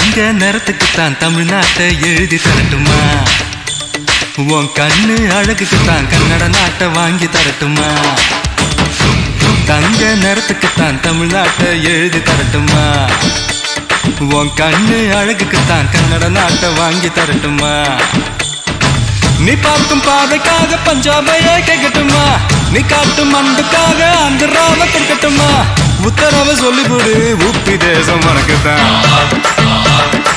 தங்க நிறத்துக்கு தான் தமிழ்நாட்டை எழுதி தரட்டுமா உன் கண்ணு அழகுக்கு தான் கன்னட நாட்டை வாங்கி தரட்டுமா தங்க நிறத்துக்கு தான் தமிழ்நாட்டை எழுதி தரட்டுமா உன் கண்ணு அழகுக்கு தான் கன்னட நாட்டை வாங்கி தரட்டுமா நீ பார்க்கும் பாதைக்காக பஞ்சாபையே கேட்கட்டுமா நீ காட்டும் அன்புக்காக ஆந்திராவை கொடுக்கட்டுமா உத்தரவை சொல்லிவிடு உப்பி தேசம் உனக்கு தான்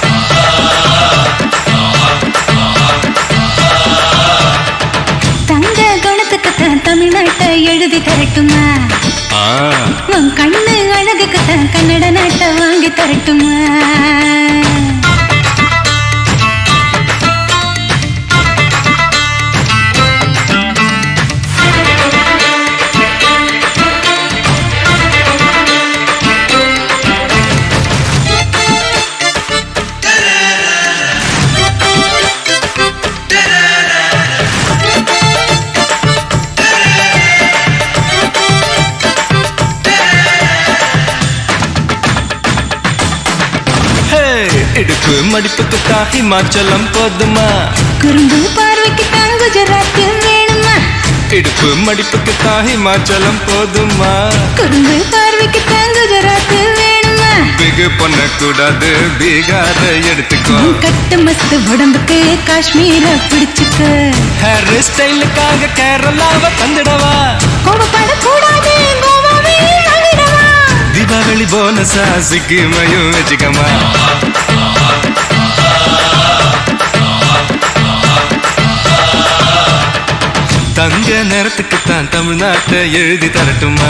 தங்க குணத்துக்கு தான் தமிழ்நாட்டை எழுதி தரட்டுமா ஆ, உன் கண்ணு அழகுக்கு தான் கன்னட நாட்டை வாங்கி தரட்டுமா ஹே, இடுப்பு மடிப்புக்கு தான் ஹிமாச்சலம் போதுமா குறும்பு பார்வைக்கு தான் குஜராத் வேணுமா இடுப்பு மடிப்புக்கு தான் ஹிமாச்சலம் போதுமா குறும்பு பார்வைக்கு தான் குஜராத் வேணுமா பிகு பண்ணக்கூடாது பீகார எடுத்துக்கோ உன் கட்டு மஸ்து உடம்புக்கு காஷ்மீர பிடிச்சுக்க ஹேர் ஸ்டைலுக்காக கேரளாவை தந்துடவா கோபப்படக்கூடாது கோவாவே வாங்கிடவா தீபாவளி போனஸா சிக்கிமையும் வச்சுக்கமா தங்க நேரத்துக்கு தான் தமிழ்நாட்டை எழுதி தரட்டுமா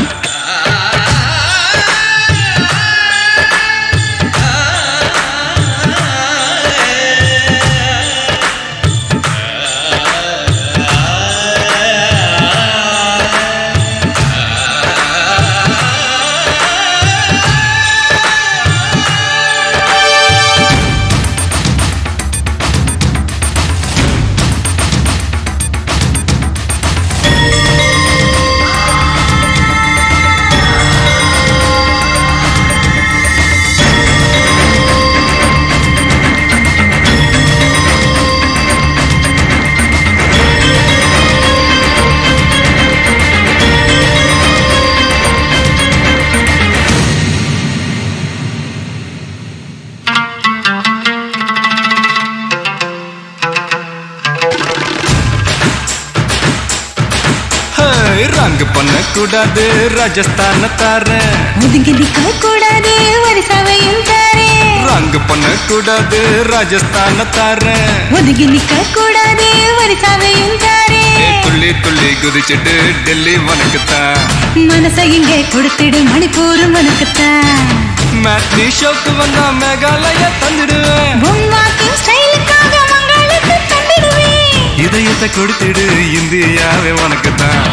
ஹே, ரங்கு பண்ணக்கூடாது ராஜஸ்தான தாரேன் ஒதுங்கி நிக்க கூடாது வரிசவையும் தாரே ரங்கு பண்ணக்கூடாது ராஜஸ்தான தாரேன் ஒதுங்கி நிக்க கூடாது வரிசவையும் தாரே ஏ, துள்ளி துள்ளி குதிச்சுட்டு டெல்லி உனக்குத்தான் மனசை இங்கே கொடுத்திடு மணிப்பூர் உனக்குத்தான் மேட்னி ஷோக்கு வந்தா மேகாலய தந்துடுவேன் உன் வாக்கிங் ஸ்டைலுக்காக மங்களுக்கு தந்திடுவேன் இதயத்தை கொடுத்துடு இந்தியாவே உனக்குத்தான்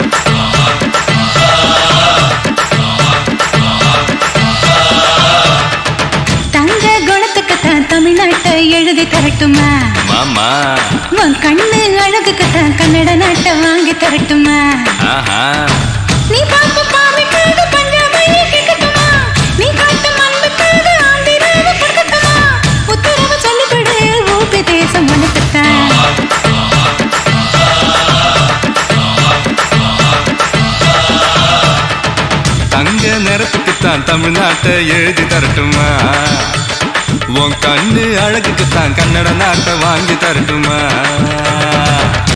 தங்க குணத்துக்கு தான் தமிழ்நாட்டை எழுதி தரட்டுமா மாமா உன் கண்ணு அழகுக்கு தான் கன்னட நாட்டை வாங்கி தரட்டுமா ஆஹா நீ பார்க்கும் பார்வைக்காக பஞ்சாபையை கேட்கட்டுமா நீ காட்டும் அன்புக்காக ஆந்திராவை கொடுக்கட்டுமா உத்தரவு சொல்லிவிடு ஊபி தேசம் உனக்குத்தான் தங்க நிறத்துக்குத்தான் தமிழ்நாட்டை எழுதி தரட்டுமா உன் கண்ணு அழகுக்குத்தான் கன்னட நாட்டை வாங்கி தரட்டுமா